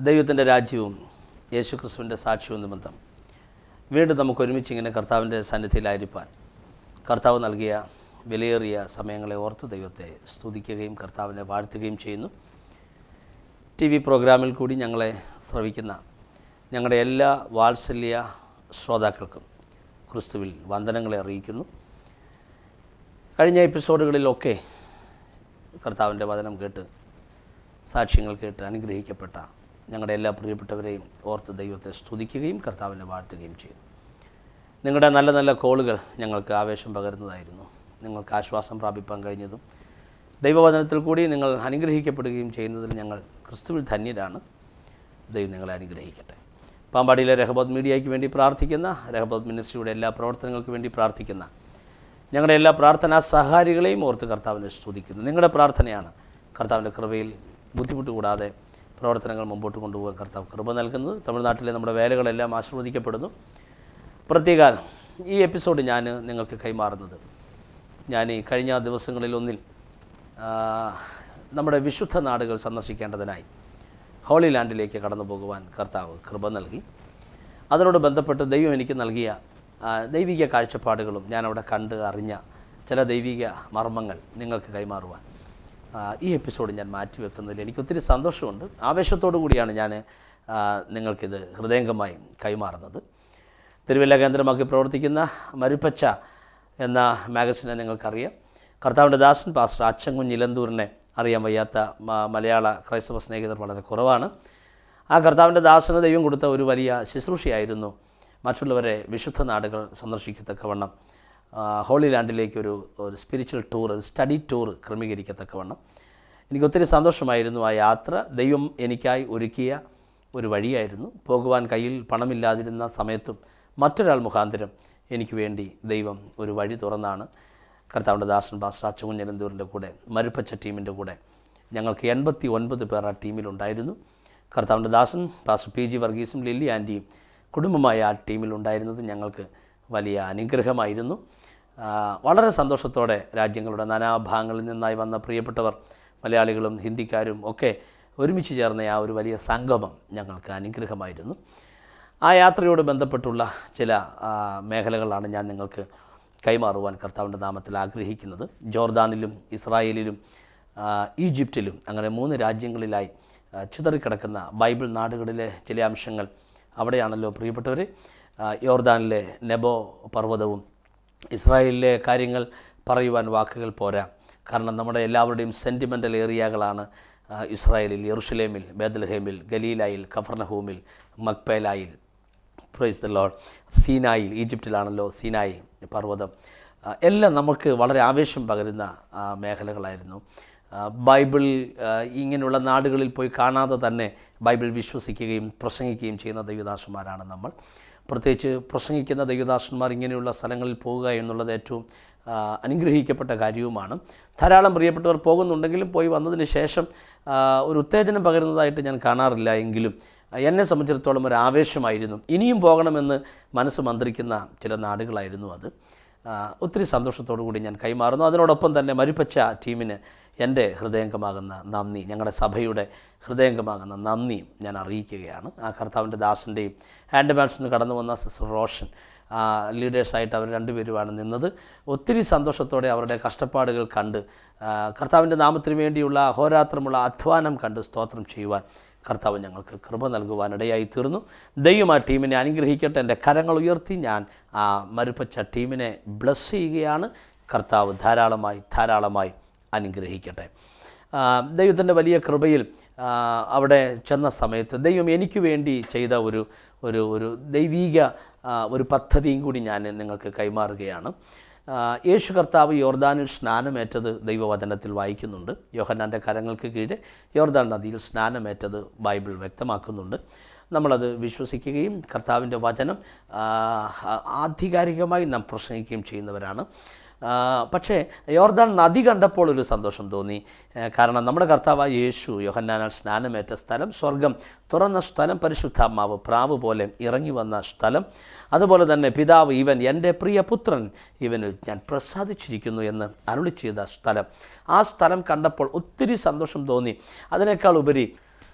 ദൈവത്തിൻ്റെ രാജ്യവും യേശു ക്രിസ്തുവിൻ്റെ സാക്ഷ്യവും നിമിത്തം വീണ്ടും നമുക്ക് ഒരുമിച്ച് ഇങ്ങനെ കർത്താവിൻ്റെ സന്നിധിയിലായിരിക്കാൻ കർത്താവ് നൽകിയ വിലയേറിയ സമയങ്ങളെ ഓർത്ത് ദൈവത്തെ സ്തുതിക്കുകയും കർത്താവിനെ വാഴ്ത്തുകയും ചെയ്യുന്നു ടി വി പ്രോഗ്രാമിൽ കൂടി ഞങ്ങളെ ശ്രവിക്കുന്ന ഞങ്ങളുടെ എല്ലാ വാത്സല്യ ശ്രോതാക്കൾക്കും ക്രിസ്തുവിൽ വന്ദനങ്ങളെ അറിയിക്കുന്നു കഴിഞ്ഞ എപ്പിസോഡുകളിലൊക്കെ കർത്താവിൻ്റെ വചനം കേട്ട് സാക്ഷ്യങ്ങൾ കേട്ട് അനുഗ്രഹിക്കപ്പെട്ട ഞങ്ങളുടെ എല്ലാ പ്രിയപ്പെട്ടവരെയും ഓർത്ത് ദൈവത്തെ സ്തുതിക്കുകയും കർത്താവിനെ വാഴ്ത്തുകയും ചെയ്യുന്നു നിങ്ങളുടെ നല്ല നല്ല കോളുകൾ ഞങ്ങൾക്ക് ആവേശം പകരുന്നതായിരുന്നു നിങ്ങൾക്ക് ആശ്വാസം പ്രാപിപ്പാൻ കഴിഞ്ഞതും ദൈവവചനത്തിൽ കൂടി നിങ്ങൾ അനുഗ്രഹിക്കപ്പെടുകയും ചെയ്യുന്നതിൽ ഞങ്ങൾ ക്രിസ്തുവിൽ ധന്യരാണ് ദൈവം നിങ്ങളെ അനുഗ്രഹിക്കട്ടെ പാമ്പാടിയിലെ രഹബോധ് മീഡിയയ്ക്ക് വേണ്ടി പ്രാർത്ഥിക്കുന്ന രഹബോധ് മിനിസ്ട്രിയുടെ എല്ലാ പ്രവർത്തനങ്ങൾക്ക് വേണ്ടി പ്രാർത്ഥിക്കുന്ന ഞങ്ങളുടെ എല്ലാ പ്രാർത്ഥനാ സഹാരികളെയും ഓർത്ത് കർത്താവിനെ സ്തുതിക്കുന്നു നിങ്ങളുടെ പ്രാർത്ഥനയാണ് കർത്താവിൻ്റെ കൃപയിൽ ബുദ്ധിമുട്ട് കൂടാതെ പ്രവർത്തനങ്ങൾ മുമ്പോട്ട് കൊണ്ടുപോകാൻ കർത്താവ് കൃപ നൽകുന്നത് തമിഴ്നാട്ടിലെ നമ്മുടെ വേലകളെല്ലാം ആശീർവദിക്കപ്പെടുന്നു പ്രത്യേക ഈ എപ്പിസോഡ് ഞാൻ നിങ്ങൾക്ക് കൈമാറുന്നത് ഞാൻ ഈ കഴിഞ്ഞ ദിവസങ്ങളിലൊന്നിൽ ആ, നമ്മുടെ വിശുദ്ധ നാടുകൾ സന്ദർശിക്കേണ്ടതിനായി ഹോളി ലാൻഡിലേക്ക് കടന്നു പോകുവാൻ കർത്താവ് കൃപ നൽകി അതിനോട് ബന്ധപ്പെട്ട് ദൈവം എനിക്ക് നൽകിയ ആ, ദൈവിക കാഴ്ചപ്പാടുകളും ഞാനവിടെ കണ്ട് അറിഞ്ഞ ചില ദൈവിക മർമ്മങ്ങൾ നിങ്ങൾക്ക് കൈമാറുവാൻ ആ, ഈ എപ്പിസോഡ് ഞാൻ മാറ്റിവെക്കുന്നതിൽ എനിക്ക് ഒത്തിരി സന്തോഷമുണ്ട് ആവേശത്തോടു കൂടിയാണ് ഞാൻ ആ, നിങ്ങൾക്കിത് ഹൃദയംഗമായി കൈമാറുന്നത് തിരുവല്ല കേന്ദ്രമാക്കി പ്രവർത്തിക്കുന്ന മരുപ്പച്ച എന്ന മാഗസിനെ നിങ്ങൾക്കറിയാം കർത്താവിൻ്റെ ദാസൻ പാസ്റ്റർ അച്ചൻകുഞ്ഞ് ഇലന്തൂരിനെ അറിയാൻ വയ്യാത്ത മ- മലയാള ക്രൈസ്തവ സ്നേഹിതർ വളരെ കുറവാണ് ആ കർത്താവിൻ്റെ ദാസന് ദൈവം കൊടുത്ത ഒരു വലിയ ശുശ്രൂഷയായിരുന്നു മറ്റുള്ളവരെ വിശുദ്ധ നാടുകൾ സന്ദർശിക്കത്തക്കവണ്ണം ആ, ഹോളി ലാൻഡിലേക്ക് ഒരു ഒരു സ്പിരിച്വൽ ടൂർ ഒരു സ്റ്റഡി ടൂർ ക്രമീകരിക്കത്തക്കവണ്ണം എനിക്ക് ഒത്തിരി സന്തോഷമായിരുന്നു ആ യാത്ര ദൈവം എനിക്കായി ഒരുക്കിയ ഒരു വഴിയായിരുന്നു പോകുവാൻ കയ്യിൽ പണമില്ലാതിരുന്ന സമയത്തും മറ്റൊരാൾ മുഖാന്തരം എനിക്ക് വേണ്ടി ദൈവം ഒരു വഴി തുറന്നാണ് കർത്താവിൻ്റെ ദാസൻ പാസ്റ്റർ അച്ചുകുഞ്ഞനന്തൂരിൻ്റെ കൂടെ മരുപ്പച്ച ടീമിൻ്റെ കൂടെ ഞങ്ങൾക്ക് എൺപത്തി ഒൻപത് പേർ ആ ടീമിലുണ്ടായിരുന്നു കർത്താവിൻ്റെ ദാസൻ പാസ്റ്റർ പി ജി വർഗീസും ലില്ലി ആൻറ്റിയും കുടുംബമായ ആ ടീമിലുണ്ടായിരുന്നത് ഞങ്ങൾക്ക് വലിയ അനുഗ്രഹമായിരുന്നു ആ, വളരെ സന്തോഷത്തോടെ രാജ്യങ്ങളുടെ നാനാഭാഗങ്ങളിൽ നിന്നായി വന്ന പ്രിയപ്പെട്ടവർ മലയാളികളും ഹിന്ദിക്കാരും ഒക്കെ ഒരുമിച്ച് ചേർന്ന ആ ഒരു വലിയ സംഗമം ഞങ്ങൾക്ക് അനുഗ്രഹമായിരുന്നു ആ യാത്രയോട് ബന്ധപ്പെട്ടുള്ള ചില ആ, മേഖലകളാണ് ഞാൻ നിങ്ങൾക്ക് കൈമാറുവാൻ കർത്താവിൻ്റെ നാമത്തിൽ ആഗ്രഹിക്കുന്നത് ജോർദാനിലും ഇസ്രായേലിലും ആ, ഈജിപ്തിലും അങ്ങനെ മൂന്ന് രാജ്യങ്ങളിലായി ആ, ചിതറിക്കിടക്കുന്ന ബൈബിൾ നാടുകളിലെ ചില അംശങ്ങൾ അവിടെയാണല്ലോ പ്രിയപ്പെട്ടവർ യോർദാനിലെ നെബോ പർവ്വതവും ഇസ്രായേലിലെ കാര്യങ്ങൾ പറയുവാൻ വാക്കുകൾ പോരാ കാരണം നമ്മുടെ എല്ലാവരുടെയും സെൻറ്റിമെൻ്റൽ ഏരിയകളാണ് ആ, ഇസ്രായേലിൽ യെറുഷലേമിൽ ബേദൽഹേമിൽ ഗലീലായിൽ കഫർണഹൂമിൽ മക്പേലായിൽ പ്രൈസ് ദ ലോഡ് സീനായിൽ ഈജിപ്തിലാണല്ലോ സീനായി പർവ്വതം ആ, എല്ലാം നമുക്ക് വളരെ ആവേശം പകരുന്ന ആ, മേഖലകളായിരുന്നു ആ, ബൈബിൾ ആ, ഇങ്ങനെയുള്ള നാടുകളിൽ പോയി കാണാതെ തന്നെ ബൈബിൾ വിശ്വസിക്കുകയും പ്രസംഗിക്കുകയും ചെയ്യുന്ന ദൈവദാസന്മാരാണ് നമ്മൾ പ്രത്യേകിച്ച് പ്രസംഗിക്കുന്ന ദൈവദാസന്മാർ ഇങ്ങനെയുള്ള സ്ഥലങ്ങളിൽ പോകുക എന്നുള്ളത് ഏറ്റവും ആ, അനുഗ്രഹിക്കപ്പെട്ട കാര്യവുമാണ് ധാരാളം പ്രിയപ്പെട്ടവർ പോകുന്നുണ്ടെങ്കിലും പോയി വന്നതിന് ശേഷം ആ, ഒരു ഉത്തേജനം പകരുന്നതായിട്ട് ഞാൻ കാണാറില്ല എങ്കിലും എന്നെ സംബന്ധിച്ചിടത്തോളം ഒരു ആവേശമായിരുന്നു ഇനിയും പോകണമെന്ന് മനസ്സ് മന്ത്രിക്കുന്ന ചില നാടുകളായിരുന്നു അത് ആ, ഒത്തിരി സന്തോഷത്തോടു കൂടി ഞാൻ കൈമാറുന്നു അതിനോടൊപ്പം തന്നെ മരുപ്പച്ച ടീമിന് എൻ്റെ ഹൃദയംഗമാകുന്ന നന്ദി ഞങ്ങളുടെ സഭയുടെ ഹൃദയംഗമാകുന്ന നന്ദി ഞാൻ അറിയിക്കുകയാണ് ആ കർത്താവിൻ്റെ ദാസൻ്റെയും ഹാൻഡ്മാൻസിൽ നിന്ന് കടന്നു വന്ന സിസ്റ്റർ റോഷൻ ആ, ലീഡേഴ്സായിട്ട് അവർ രണ്ടുപേരുമാണ് നിന്നത് ഒത്തിരി സന്തോഷത്തോടെ അവരുടെ കഷ്ടപ്പാടുകൾ കണ്ട് ആ, കർത്താവിൻ്റെ നാമത്തിന് വേണ്ടിയുള്ള അഹോരാത്രമുള്ള അധ്വാനം കണ്ട് സ്തോത്രം ചെയ്യുവാൻ കർത്താവ് ഞങ്ങൾക്ക് കൃപ നൽകുവാനിടയായി തീർന്നു ദൈവം ആ ടീമിനെ അനുഗ്രഹിക്കട്ടെ എൻ്റെ കരങ്ങൾ ഉയർത്തി ഞാൻ ആ മരുപ്പച്ച ടീമിനെ ബ്ലസ് ചെയ്യുകയാണ് കർത്താവ് ധാരാളമായി ധാരാളമായി അനുഗ്രഹിക്കട്ടെ ആ, ദൈവത്തിൻ്റെ വലിയ കൃപയിൽ ആ, അവിടെ ചെന്ന സമയത്ത് ദൈവം എനിക്ക് വേണ്ടി ചെയ്ത ഒരു ഒരു ഒരു ദൈവീക ആ, ഒരു പദ്ധതിയും കൂടി ഞാൻ നിങ്ങൾക്ക് കൈമാറുകയാണ് ആ, യേശു കർത്താവ് യോർദാനിൽ സ്നാനമേറ്റത് ദൈവവചനത്തിൽ വായിക്കുന്നുണ്ട് യോഹന്നാൻ്റെ കരങ്ങൾക്ക് കീഴെ യോർദാൻ നദിയിൽ സ്നാനമേറ്റത് ബൈബിൾ വ്യക്തമാക്കുന്നുണ്ട് നമ്മളത് വിശ്വസിക്കുകയും കർത്താവിൻ്റെ വചനം ആ, ആധികാരികമായി നാം പ്രസംഗിക്കുകയും ചെയ്യുന്നവരാണ് ആ, പക്ഷേ യോർദാൻ നദി കണ്ടപ്പോൾ ഒരു സന്തോഷം തോന്നി ഏ, കാരണം നമ്മുടെ കർത്താവായ യേശു യോഹന്നാനാൽ സ്നാനമേറ്റ സ്ഥലം സ്വർഗം തുറന്ന സ്ഥലം പരിശുദ്ധാത്മാവ് പ്രാവ് പോലെ ഇറങ്ങി വന്ന സ്ഥലം അതുപോലെ തന്നെ പിതാവ് ഇവൻ എൻ്റെ പ്രിയ പുത്രൻ ഇവനിൽ ഞാൻ പ്രസാദിച്ചിരിക്കുന്നു എന്ന് അരുളി ചെയ്ത സ്ഥലം ആ സ്ഥലം കണ്ടപ്പോൾ ഒത്തിരി സന്തോഷം തോന്നി അതിനേക്കാൾ ഉപരി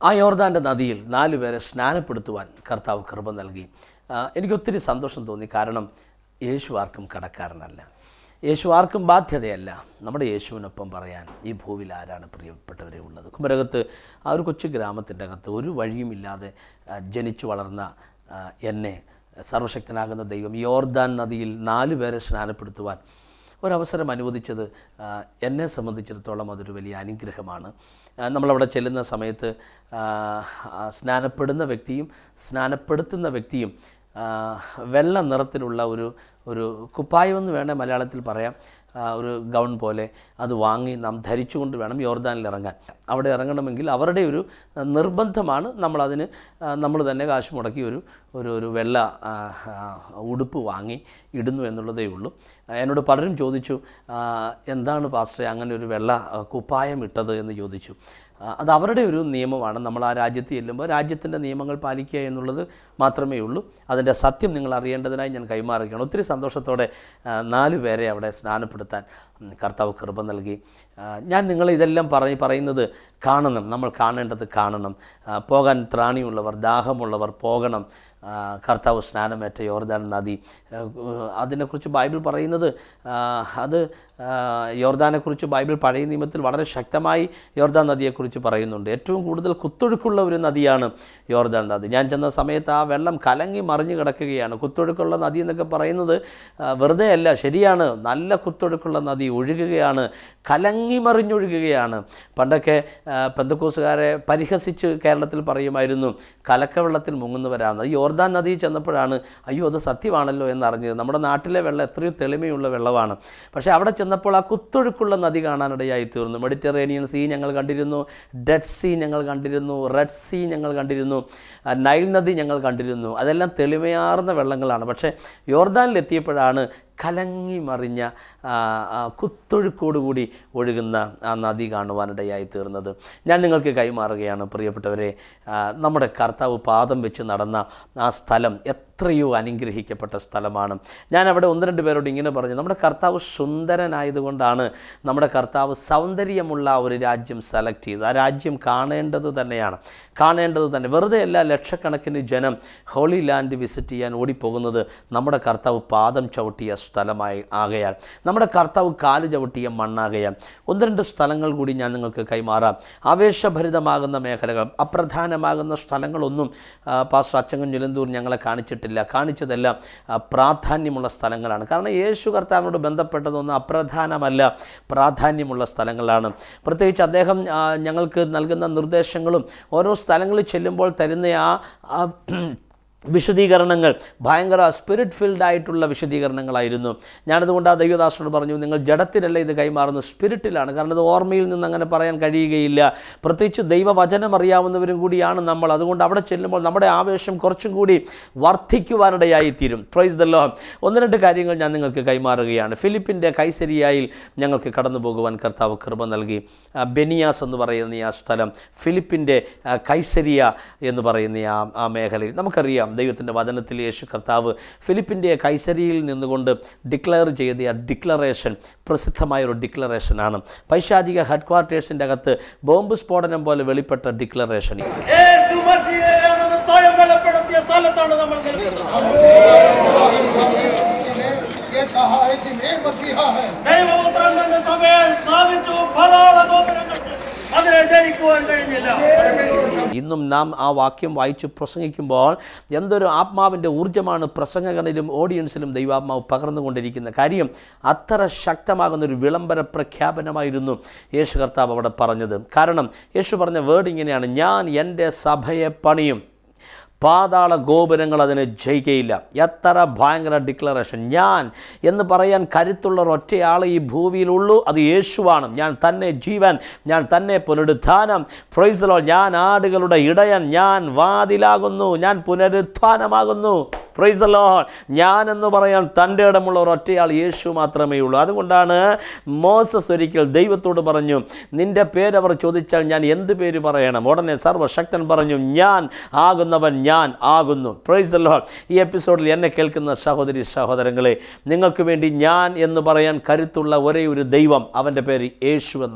ആ യോർദാൻ്റെ നദിയിൽ നാലു പേരെ സ്നാനപ്പെടുത്തുവാൻ കർത്താവ് കൃപ നൽകി ആ, എനിക്കൊത്തിരി സന്തോഷം തോന്നി കാരണം യേശു ആർക്കും കടക്കാരനല്ല യേശു ആർക്കും ബാധ്യതയല്ല നമ്മുടെ യേശുവിനൊപ്പം പറയാൻ ഈ ഭൂവിൽ ആരാണ് പ്രിയപ്പെട്ടവരെ ഉള്ളത് കുമരകത്ത് ആ ഒരു കൊച്ചു ഗ്രാമത്തിൻ്റെ അകത്ത് ഒരു വഴിയുമില്ലാതെ ആ, ജനിച്ചു വളർന്ന ആ, എന്നെ സർവശക്തനാകുന്ന ദൈവം യോർദാൻ നദിയിൽ നാലു പേരെ സ്നാനപ്പെടുത്തുവാൻ ഒരവസരം അനുവദിച്ചത് ആ, എന്നെ സംബന്ധിച്ചിടത്തോളം അതൊരു വലിയ അനുഗ്രഹമാണ് ആ, നമ്മളവിടെ ചെല്ലുന്ന സമയത്ത് ആ, ആ, സ്നാനപ്പെടുന്ന വ്യക്തിയും സ്നാനപ്പെടുത്തുന്ന വ്യക്തിയും ആ, വെള്ള നിറത്തിലുള്ള ഒരു ഒരു കുപ്പായമെന്ന് വേണേൽ മലയാളത്തിൽ പറയാം ആ, ഒരു ഗൗൺ പോലെ അത് വാങ്ങി നാം ധരിച്ചുകൊണ്ട് വേണം യോർദാനിൽ ഇറങ്ങാൻ അവിടെ ഇറങ്ങണമെങ്കിൽ അവരുടെ ഒരു ആ, നിർബന്ധമാണ് നമ്മളതിന് ആ, നമ്മൾ തന്നെ കാശ് മുടക്കി ഒരു ഒരു ഒരു വെള്ള ആ, ആ, ഉടുപ്പ് വാങ്ങി ഇടുന്നു എന്നുള്ളതേ ഉള്ളൂ ആ, എന്നോട് പലരും ചോദിച്ചു ആ, എന്താണ് പാസ്റ്ററെ അങ്ങനെ ഒരു വെള്ള ആ, കുപ്പായം ഇട്ടത് എന്ന് ചോദിച്ചു ആ, അത് അവരുടെ ഒരു നിയമമാണ് നമ്മൾ ആ രാജ്യത്ത് ചെല്ലുമ്പോൾ രാജ്യത്തിൻ്റെ നിയമങ്ങൾ പാലിക്കുക എന്നുള്ളത് മാത്രമേ ഉള്ളൂ അതിൻ്റെ സത്യം നിങ്ങൾ അറിയേണ്ടതിനായി ഞാൻ കൈമാറുകയാണ് ഒത്തിരി സന്തോഷത്തോടെ ആ, നാല് പേരെ അവിടെ സ്നാനപ്പെടുത്താൻ ഉം, കർത്താവ് കൃപ നൽകി ആ, ഞാൻ നിങ്ങളെ ഇതെല്ലാം പറഞ്ഞ് പറയുന്നത് കാണണം നമ്മൾ കാണേണ്ടത് കാണണം ആ, പോകാൻ ത്രാണിയുള്ളവർ ദാഹമുള്ളവർ പോകണം ആ, കർത്താവ് സ്നാനമേറ്റ യോർദാൻ നദി ആ, അതിനെക്കുറിച്ച് ബൈബിൾ പറയുന്നത് ആ, അത് ആ, യോർദാനെക്കുറിച്ച് ബൈബിൾ പഴയ നിയമത്തിൽ വളരെ ശക്തമായി യോർദാൻ നദിയെക്കുറിച്ച് പറയുന്നുണ്ട് ഏറ്റവും കൂടുതൽ കുത്തൊഴുക്കുള്ള ഒരു നദിയാണ് യോർദാൻ നദി ഞാൻ ചെന്ന സമയത്ത് ആ വെള്ളം കലങ്ങി മറിഞ്ഞു കിടക്കുകയാണ് കുത്തൊഴുക്കുള്ള നദി എന്നൊക്കെ പറയുന്നത് ആ, വെറുതെ അല്ല ശരിയാണ് നല്ല കുത്തൊഴുക്കുള്ള നദി ഒഴുകുകയാണ് കലങ്ങി മറിഞ്ഞൊഴുകുകയാണ് പണ്ടൊക്കെ ആ, പെന്തക്കോസുകാരെ പരിഹസിച്ച് കേരളത്തിൽ പറയുമായിരുന്നു കലക്കവെള്ളത്തിൽ മുങ്ങുന്നവരാണ് അത് യോർദാൻ നദിയിൽ ചെന്നപ്പോഴാണ് അയ്യോ അത് സത്യമാണല്ലോ എന്നറിഞ്ഞത് നമ്മുടെ നാട്ടിലെ വെള്ളം എത്രയോ തെളിമയുള്ള വെള്ളമാണ് പക്ഷേ അവിടെ ചെന്നപ്പോൾ ആ കുത്തൊഴുക്കുള്ള നദി കാണാനിടയായി തീർന്നു മെഡിറ്ററേനിയൻ സീ ഞങ്ങൾ കണ്ടിരുന്നു ഡെഡ് സീ ഞങ്ങൾ കണ്ടിരുന്നു റെഡ് സീ ഞങ്ങൾ കണ്ടിരുന്നു ആ, നൈൽ നദി ഞങ്ങൾ കണ്ടിരുന്നു അതെല്ലാം തെളിമയാർന്ന വെള്ളങ്ങളാണ് പക്ഷേ യോർദാനിലെത്തിയപ്പോഴാണ് കലങ്ങി മറിഞ്ഞ ആ, ആ, കുത്തൊഴുക്കോടുകൂടി ഒഴുകുന്ന ആ നദി കാണുവാനിടയായി തീർന്നത് ഞാൻ നിങ്ങൾക്ക് കൈമാറുകയാണ് പ്രിയപ്പെട്ടവരെ ആ, നമ്മുടെ കർത്താവ് പാദം വെച്ച് നടന്ന ആ സ്ഥലം എത്രയോ അനുഗ്രഹിക്കപ്പെട്ട സ്ഥലമാണ് ഞാൻ അവിടെ ഒന്ന് രണ്ട് പേരോട് ഇങ്ങനെ പറഞ്ഞു നമ്മുടെ കർത്താവ് സുന്ദരനായതുകൊണ്ടാണ് നമ്മുടെ കർത്താവ് സൗന്ദര്യമുള്ള ഒരു രാജ്യം സെലക്ട് ചെയ്തത് ആ രാജ്യം കാണേണ്ടത് തന്നെയാണ് കാണേണ്ടത് തന്നെ വെറുതെ അല്ല ലക്ഷക്കണക്കിന് ജനം ഹോളി ലാൻഡ് വിസിറ്റ് ചെയ്യാൻ ഓടിപ്പോകുന്നത് നമ്മുടെ കർത്താവ് പാദം ചവിട്ടിയ സ്ഥലമായി ആകയാൽ നമ്മുടെ കർത്താവ് കാല് ചവിട്ടിയ മണ്ണാകയാൽ ഒന്ന് രണ്ട് സ്ഥലങ്ങൾ കൂടി ഞാൻ നിങ്ങൾക്ക് കൈമാറാം ആവേശഭരിതമാകുന്ന മേഖലകൾ അപ്രധാനമാകുന്ന സ്ഥലങ്ങളൊന്നും ആ, പാസ്റ്റർ അച്ചങ്കൻ ജുലന്തൂർ ഞങ്ങളെ കാണിച്ചിട്ടില്ല കാണിച്ചതെല്ലാം ആ, പ്രാധാന്യമുള്ള സ്ഥലങ്ങളാണ് കാരണം യേശു കർത്താവിനോട് ബന്ധപ്പെട്ടതൊന്നും അപ്രധാനമല്ല പ്രാധാന്യമുള്ള സ്ഥലങ്ങളാണ് പ്രത്യേകിച്ച് അദ്ദേഹം ആ, ഞങ്ങൾക്ക് നൽകുന്ന നിർദ്ദേശങ്ങളും ഓരോ സ്ഥലങ്ങളിൽ ചെല്ലുമ്പോൾ തരുന്ന ആ ആ വിശദീകരണങ്ങൾ ഭയങ്കര സ്പിരിറ്റ് ഫിൽഡ് ആയിട്ടുള്ള വിശദീകരണങ്ങളായിരുന്നു ഞാനതുകൊണ്ട് ആ ദൈവദാസനോട് പറഞ്ഞു നിങ്ങൾ ജഡത്തിലല്ല ഇത് കൈമാറുന്നത് സ്പിരിറ്റിലാണ് കാരണം ഇത് ഓർമ്മയിൽ നിന്ന് അങ്ങനെ പറയാൻ കഴിയുകയില്ല പ്രത്യേകിച്ച് ദൈവവചനം അറിയാവുന്നവരും കൂടിയാണ് നമ്മൾ അതുകൊണ്ട് അവിടെ ചെല്ലുമ്പോൾ നമ്മുടെ ആവേശം കുറച്ചും കൂടി വർദ്ധിക്കുവാനിടയായി തീരും പ്രൈസ് ദല്ലോ ഒന്ന് രണ്ട് കാര്യങ്ങൾ ഞാൻ നിങ്ങൾക്ക് കൈമാറുകയാണ് ഫിലിപ്പിൻ്റെ കൈസരിയായിൽ ഞങ്ങൾക്ക് കടന്നു പോകുവാൻ കർത്താവ് കൃപ നൽകി ആ, ബെനിയാസ് എന്ന് പറയുന്ന ഈ ആ സ്ഥലം ഫിലിപ്പിൻ്റെ ആ, കൈസരിയ എന്ന് പറയുന്ന ആ ആ മേഖലയിൽ നമുക്കറിയാം ദൈവത്തിൻ്റെ വചനത്തിൽ യേശു കർത്താവ് ഫിലിപ്പിൻ്റെ കൈസരിയിൽ നിന്നുകൊണ്ട് ഡിക്ലെയർ ചെയ്ത ആ ഡിക്ലറേഷൻ പ്രസിദ്ധമായ ഒരു ഡിക്ലറേഷനാണ് പൈശാചിക ഹെഡ് ക്വാർട്ടേഴ്സിൻ്റെ അകത്ത് ബോംബ് സ്ഫോടനം പോലെ വെളിപ്പെട്ട ഡിക്ലറേഷൻ യേശു മസിഹയാണെന്ന് സ്വയം വെളിപ്പെടുത്തിയ സ്ഥലത്താണ് നമ്മൾ നിൽക്കുന്നത് ये कहा है कि मैं मसीहा है ദൈവപുത്രൻ തന്റെ സഭയെ സ്ഥാപിച്ചു പതാള ഗോപുരങ്ങൾക്ക് അതിനെ ജയിക്കുവാൻ കഴിഞ്ഞില്ല ഇന്നും നാം ആ വാക്യം വായിച്ച് പ്രസംഗിക്കുമ്പോൾ എന്തൊരു ആത്മാവിൻ്റെ ഊർജ്ജമാണ് പ്രസംഗകനിലും ഓഡിയൻസിലും ദൈവാത്മാവ് പകർന്നുകൊണ്ടിരിക്കുന്ന കാര്യം അത്ര ശക്തമാകുന്ന ഒരു വിളംബര പ്രഖ്യാപനമായിരുന്നു യേശു കർത്താവ് അവിടെ പറഞ്ഞത് കാരണം യേശു പറഞ്ഞ വേർഡ് ഇങ്ങനെയാണ് ഞാൻ എൻ്റെ സഭയെ പണിയും പാതാള ഗോപുരങ്ങൾ അതിനെ ജയിക്കയില്ല എത്ര ഭയങ്കര ഡിക്ലറേഷൻ ഞാൻ എന്ന് പറയാൻ കരുത്തുള്ള ഒരൊറ്റയാൾ ഈ ഭൂമിയിലുള്ളൂ അത് യേശുവാണ് ഞാൻ തന്നെ ജീവൻ ഞാൻ തന്നെ പുനരുദ്ധാനം പ്രൈസലോ ഞാൻ ആടുകളുടെ ഇടയൻ ഞാൻ വാതിലാകുന്നു ഞാൻ പുനരുത്ഥാനമാകുന്നു പ്രൈസലോ ഞാൻ എന്ന് പറയാൻ തൻ്റെ ഇടമുള്ള ഒരൊറ്റയാൾ യേശു മാത്രമേ ഉള്ളൂ അതുകൊണ്ടാണ് മോസസ് ഒരിക്കൽ ദൈവത്തോട് പറഞ്ഞു നിന്റെ പേരവർ ചോദിച്ചാൽ ഞാൻ എന്ത് പേര് പറയണം ഉടനെ സർവശക്തൻ പറഞ്ഞു ഞാൻ ആകുന്നവൻ ഞാൻ ആകുന്നു പ്രൈസ് ലോഡ് ഈ എപ്പിസോഡിൽ എന്നെ കേൾക്കുന്ന സഹോദരി സഹോദരങ്ങളെ നിങ്ങൾക്ക് വേണ്ടി ഞാൻ എന്ന് പറയാൻ കരുത്തുള്ള ഒരേ ഒരു ദൈവം അവൻ്റെ പേര് യേശു എന്നാണ്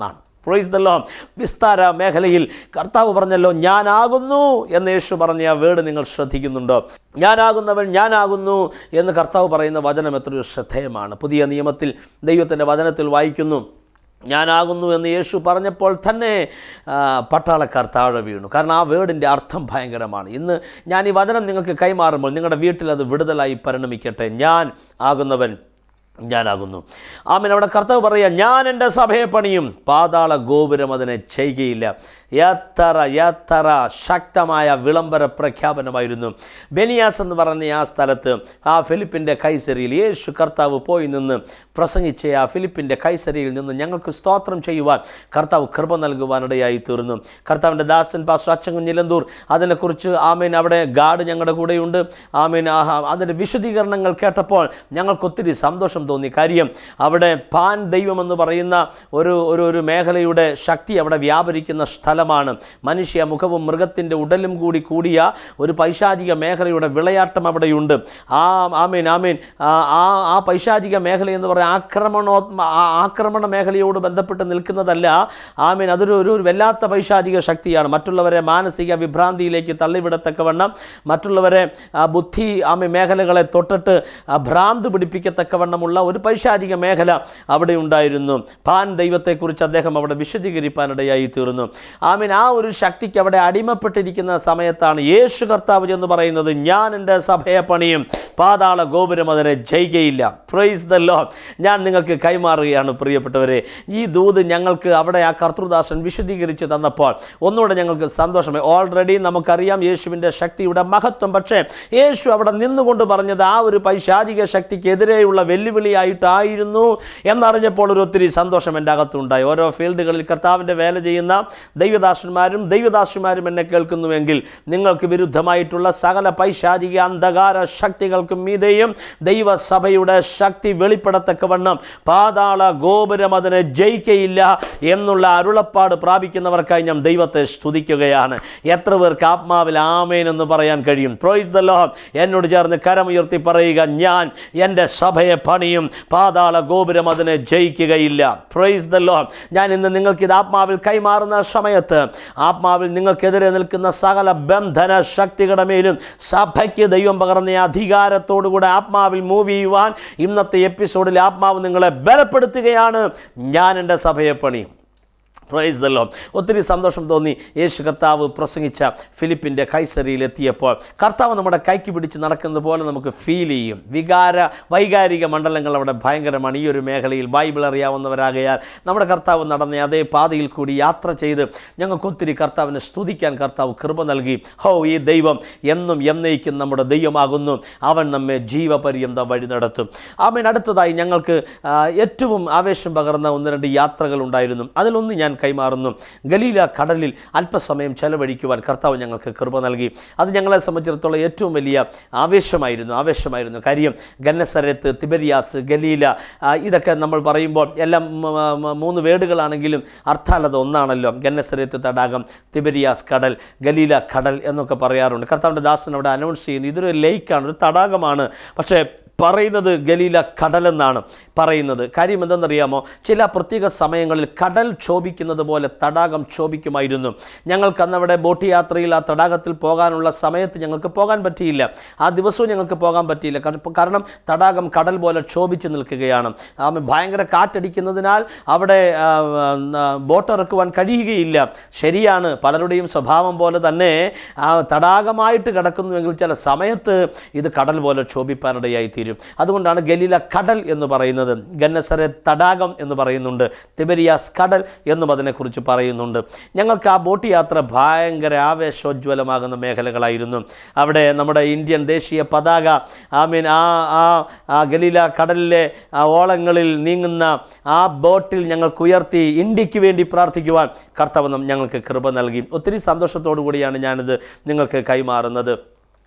പ്രൊയ്സ്തല്ലോ വിസ്താര മേഖലയിൽ കർത്താവ് പറഞ്ഞല്ലോ ഞാനാകുന്നു എന്ന് യേശു പറഞ്ഞ ആ വേർഡ് നിങ്ങൾ ശ്രദ്ധിക്കുന്നുണ്ടോ ഞാനാകുന്നവൻ ഞാനാകുന്നു എന്ന് കർത്താവ് പറയുന്ന വചനം എത്രയോ ശ്രദ്ധേയമാണ് പുതിയ നിയമത്തിൽ ദൈവത്തിൻ്റെ വചനത്തിൽ വായിക്കുന്നു ഞാനാകുന്നു എന്ന് യേശു പറഞ്ഞപ്പോൾ തന്നെ ആ, പട്ടാളക്കാർ താഴെ വീണു കാരണം ആ വേർഡിൻ്റെ അർത്ഥം ഭയങ്കരമാണ് ഇന്ന് ഞാൻ ഈ വചനം നിങ്ങൾക്ക് കൈമാറുമ്പോൾ നിങ്ങളുടെ വീട്ടിൽ അത് വിടുതലായി പരിണമിക്കട്ടെ ഞാൻ ആകുന്നവൻ ഞാനാകുന്നു ആമൻ അവിടെ കർത്താവ് പറയുക ഞാൻ എൻ്റെ സഭയെ പണിയും പാതാള ഗോപുരം അതിനെ ചെയ്യുകയില്ല എത്ര എത്ര ശക്തമായ വിളംബര പ്രഖ്യാപനമായിരുന്നു ബെനിയാസ് എന്ന് പറഞ്ഞ ആ സ്ഥലത്ത് ആ ഫിലിപ്പിൻ്റെ കൈസരിയിൽ യേശു കർത്താവ് പോയി നിന്ന് പ്രസംഗിച്ച ആ ഫിലിപ്പിൻ്റെ കൈസരിയിൽ നിന്ന് ഞങ്ങൾക്ക് സ്തോത്രം ചെയ്യുവാൻ കർത്താവ് കൃപ നൽകുവാനിടയായി തീർന്നു കർത്താവിൻ്റെ ദാസൻ പാസ്റ്റർ അച്ചങ്കുഞ്ഞിലന്തൂർ അതിനെക്കുറിച്ച് ആമീൻ അവിടെ ഗാർഡ് ഞങ്ങളുടെ കൂടെയുണ്ട് ആമീൻ ആഹാ അതിൻ്റെ വിശദീകരണങ്ങൾ കേട്ടപ്പോൾ ഞങ്ങൾക്ക് ഒത്തിരി സന്തോഷം തോന്നി കാര്യം അവിടെ പാൻ ദൈവം എന്ന് പറയുന്ന ഒരു ഒരു ഒരു മേഖലയുടെ ശക്തി അവിടെ വ്യാപരിക്കുന്ന സ്ഥലമാണ് മനുഷ്യ മുഖവും മൃഗത്തിൻ്റെ ഉടലും കൂടി കൂടിയ ഒരു പൈശാചിക മേഖലയുടെ വിളയാട്ടം അവിടെയുണ്ട് ആ ആമീൻ ആമീൻ ആ ആ- ആ പൈശാചിക മേഖല എന്ന് പറയുന്ന ആക്രമണോത്മ ആ- ആക്രമണ മേഖലയോട് ബന്ധപ്പെട്ട് നിൽക്കുന്നതല്ല ആമീൻ അതൊരു ഒരു ഒരു വല്ലാത്ത പൈശാചിക ശക്തിയാണ് മറ്റുള്ളവരെ മാനസിക വിഭ്രാന്തിയിലേക്ക് തള്ളിവിടത്തക്കവണ്ണം മറ്റുള്ളവരെ ആ, ബുദ്ധി ആമി മേഖലകളെ തൊട്ടിട്ട് ആ, ഭ്രാന്ത് പിടിപ്പിക്കത്തക്കവണ്ണമുള്ള ഒരു പൈശാചിക മേഖല അവിടെ ഉണ്ടായിരുന്നു പാൻ ദൈവത്തെക്കുറിച്ച് അദ്ദേഹം അവിടെ വിശദീകരിപ്പാനിടയായി തീർന്നു ആമീൻ ആ ഒരു ശക്തിക്ക് അവിടെ അടിമപ്പെട്ടിരിക്കുന്ന സമയത്താണ് യേശു കർത്താവ് എന്ന് പറയുന്നത് ഞാൻ എൻ്റെ സഭയെ പണിയും പാതാള ഗോപുരം അതിനെ ജയിക്കയില്ല പ്രൈസ് ദ ലോ ഞാൻ നിങ്ങൾക്ക് കൈമാറുകയാണ് പ്രിയപ്പെട്ടവരെ ഈ ദൂത് ഞങ്ങൾക്ക് അവിടെ ആ കർത്തൃദാസൻ വിശദീകരിച്ച് തന്നപ്പോൾ ഒന്നുകൂടെ ഞങ്ങൾക്ക് സന്തോഷമായി ഓൾറെഡി നമുക്കറിയാം യേശുവിൻ്റെ ശക്തിയുടെ മഹത്വം പക്ഷേ യേശു അവിടെ നിന്നുകൊണ്ട് പറഞ്ഞത് ആ ഒരു പൈശാചിക ശക്തിക്കെതിരെയുള്ള വെല്ലുവിളിയായിട്ടായിരുന്നു എന്നറിഞ്ഞപ്പോൾ ഒരു ഒത്തിരി സന്തോഷം എൻ്റെ അകത്തുണ്ടായി ഓരോ ഫീൽഡുകളിൽ കർത്താവിൻ്റെ വേല ചെയ്യുന്ന ദൈവദാസന്മാരും ദൈവദാസിമാരും എന്നെ കേൾക്കുന്നുവെങ്കിൽ നിങ്ങൾക്ക് വിരുദ്ധമായിട്ടുള്ള സകല പൈശാചിക അന്ധകാര ശക്തികൾക്കും മീതെയും ദൈവസഭയുടെ ശക്തി വെളിപ്പെടത്തക്കവണ്ണം പാതാള ഗോപുരം അതിനെ ജയിക്കയില്ല എന്നുള്ള അരുളപ്പാട് പ്രാപിക്കുന്നവർക്കായി ഞാൻ ദൈവത്തെ സ്തുതിക്കുകയാണ് എത്ര പേർക്ക് ആത്മാവിൽ ആമേൻ എന്ന് പറയാൻ കഴിയും പ്രോയിസ് ദ ലോ എന്നോട് ചേർന്ന് കരമുയർത്തി പറയുക ഞാൻ എൻ്റെ സഭയെ പണിയും പാതാള ഗോപുരം അതിനെ ജയിക്കുകയില്ല പ്രൈസ് ദ ലോ ഞാൻ ഇന്ന് നിങ്ങൾക്ക് ഇത് ആത്മാവിൽ കൈമാറുന്ന സമയത്ത് ആത്മാവിൽ നിങ്ങൾക്കെതിരെ നിൽക്കുന്ന സകല ബന്ധന ശക്തികളുടെ മേലും സഭയ്ക്ക് ദൈവം പകർന്ന അധികാരത്തോടുകൂടെ ആത്മാവിൽ മൂവ് ചെയ്യുവാൻ ഇന്നത്തെ എപ്പിസോഡിൽ ആത്മാവ് നിങ്ങളെ ബലപ്പെടുത്തുകയാണ് ഞാൻ എൻ്റെ സഭയെ പണിയും പ്രൈസ് ദല്ലോ ഒത്തിരി സന്തോഷം തോന്നി യേശു കർത്താവ് പ്രസംഗിച്ച ഫിലിപ്പിൻ്റെ കൈസരിയിൽ എത്തിയപ്പോൾ കർത്താവ് നമ്മുടെ കൈക്ക് പിടിച്ച് നടക്കുന്നത് പോലെ നമുക്ക് ഫീൽ ചെയ്യും വികാര വൈകാരിക മണ്ഡലങ്ങൾ അവിടെ ഭയങ്കരമാണ് ഈ ഒരു മേഖലയിൽ ബൈബിൾ അറിയാവുന്നവരാകയാൽ നമ്മുടെ കർത്താവ് നടന്ന അതേ പാതയിൽ കൂടി യാത്ര ചെയ്ത് ഞങ്ങൾക്ക് ഒത്തിരി കർത്താവിനെ സ്തുതിക്കാൻ കർത്താവ് കൃപ നൽകി ഹോ ഈ ദൈവം എന്നും എന്നേക്കും നമ്മുടെ ദൈവമാകുന്നു അവൻ നമ്മെ ജീവപര്യന്തം വഴി നടത്തും അവൻ അടുത്തതായി ഞങ്ങൾക്ക് ആ, ഏറ്റവും ആവേശം പകർന്ന ഒന്ന് രണ്ട് യാത്രകൾ ഉണ്ടായിരുന്നു അതിലൊന്ന് ഞാൻ കൈമാറുന്നു ഗലീല കടലിൽ അല്പസമയം ചെലവഴിക്കുവാൻ കർത്താവ് ഞങ്ങൾക്ക് കൃപ നൽകി അത് ഞങ്ങളെ സംബന്ധിച്ചിടത്തോളം ഏറ്റവും വലിയ ആവേശമായിരുന്നു ആവേശമായിരുന്നു കാര്യം ഗന്നസരത്ത് തിബരിയാസ് ഗലീല ആ, ഇതൊക്കെ നമ്മൾ പറയുമ്പോൾ എല്ലാം മ, മ, മൂന്ന് വേടുകളാണെങ്കിലും അർത്ഥാലത ഒന്നാണല്ലോ ഗന്നസരത്ത് തടാകം തിബരിയാസ് കടൽ ഗലീല കടൽ എന്നൊക്കെ പറയാറുണ്ട് കർത്താവിൻ്റെ ദാസൻ അവിടെ അനൗൺസ് ചെയ്യുന്നു ഇതൊരു ലേക്കാണ് ഒരു തടാകമാണ് പക്ഷേ പറയുന്നത് ഗലീല കടലെന്നാണ് പറയുന്നത് കാര്യം എന്തെന്നറിയാമോ ചില പ്രത്യേക സമയങ്ങളിൽ കടൽ ക്ഷോഭിക്കുന്നത് പോലെ തടാകം ക്ഷോഭിക്കുമായിരുന്നു ഞങ്ങൾക്ക് അന്നവിടെ ബോട്ട് യാത്രയിൽ ആ തടാകത്തിൽ പോകാനുള്ള സമയത്ത് ഞങ്ങൾക്ക് പോകാൻ പറ്റിയില്ല ആ ദിവസവും ഞങ്ങൾക്ക് പോകാൻ പറ്റിയില്ല കാരണം- കാരണം തടാകം കടൽ പോലെ ക്ഷോഭിച്ച് നിൽക്കുകയാണ് ആ ഭയങ്കര കാറ്റടിക്കുന്നതിനാൽ അവിടെ ആ, ആ, ബോട്ട് ഇറക്കുവാൻ കഴിയുകയില്ല ശരിയാണ് പലരുടെയും സ്വഭാവം പോലെ തന്നെ ആ തടാകമായിട്ട് കിടക്കുന്നുവെങ്കിൽ ചില സമയത്ത് ഇത് കടൽ പോലെ ക്ഷോഭിപ്പാനിടയായി തീരും അതുകൊണ്ടാണ് ഗലീല കടൽ എന്ന് പറയുന്നത് ഗന്നസരെ തടാകം എന്ന് പറയുന്നുണ്ട് തിബരിയാസ് കടൽ എന്നും അതിനെക്കുറിച്ച് പറയുന്നുണ്ട് ഞങ്ങൾക്ക് ആ ബോട്ട് യാത്ര ഭയങ്കര ആവേശോജ്വലമാകുന്ന മേഖലകളായിരുന്നു അവിടെ നമ്മുടെ ഇന്ത്യൻ ദേശീയ പതാക ഐ മീൻ ആ ആ ആ ഗലീല കടലിലെ ആ ഓളങ്ങളിൽ നീങ്ങുന്ന ആ ബോട്ടിൽ ഞങ്ങൾക്ക് ഉയർത്തി ഇന്ത്യക്ക് വേണ്ടി പ്രാർത്ഥിക്കുവാൻ കർത്തവ്യം ഞങ്ങൾക്ക് കൃപ നൽകി ഒത്തിരി സന്തോഷത്തോടു കൂടിയാണ് ഞാനിത് നിങ്ങൾക്ക് കൈമാറുന്നത്